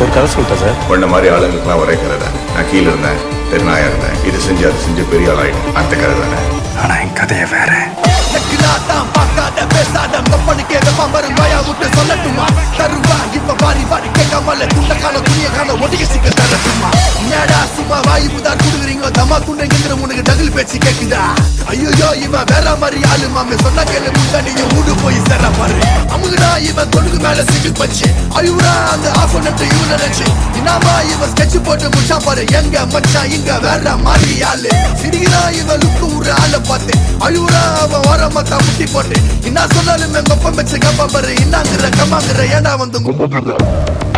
ஒரு கதை சொல்லிட்டேன் சார் உன்ன மாதிரி ஆளுங்களுக்குலாம் ஒரே கதை தான் நான் கீழே இருந்தேன் தெருநாயா இருந்தேன் இது செஞ்சு அது செஞ்சு பெரிய ஆளாயிடும் அந்த கதை தானே ஆனா என் கதையை வேற நக்கிராத்தான் பார்க்காத பேசாத கப்பனுக்கே வெப்பம் வரும் பயா விட்டு சொல்லட்டுமா தருவா இப்ப வாரி வாரி கேட்காமல துண்ட கால துணிய கால ஒட்டிக்க சிக்க தரட்டுமா என்னடா சும்மா வாயு புதார் குடுக்குறீங்க தம்மா துண்டைங்கிற உனக்கு டகுல் பேச்சு கேக்குதா ஐயோ இவன் வேற மாதிரி ஆளு மாமே சொன்ன கேளு முன்னாடியே ஊடு போய் சேர பாரு அமுகுடா இவன் தொடுக்கு மேல சிங்கிள் பச்சு ஐயூரா அந்த ஆஃப் நட்டு இவன் நினைச்சு இனாமா இவன் ஸ்கெட்ச் போட்டு முடிச்சா பாரு எங்க மச்சான் இங்க வேற மாதிரி ஆளு சிரிக்கிறா இவன் லுக்கு ஒரு ஆளை பார்த்து அழுவுறா அவன் ஓரமா தான் முட்டி போட்டு என்ன சொன்னாலுமே கொப்பம் வச்சு கப்பா பாரு இன்னாங்கிற கம்மாங்கிற ஏண்டா வந்து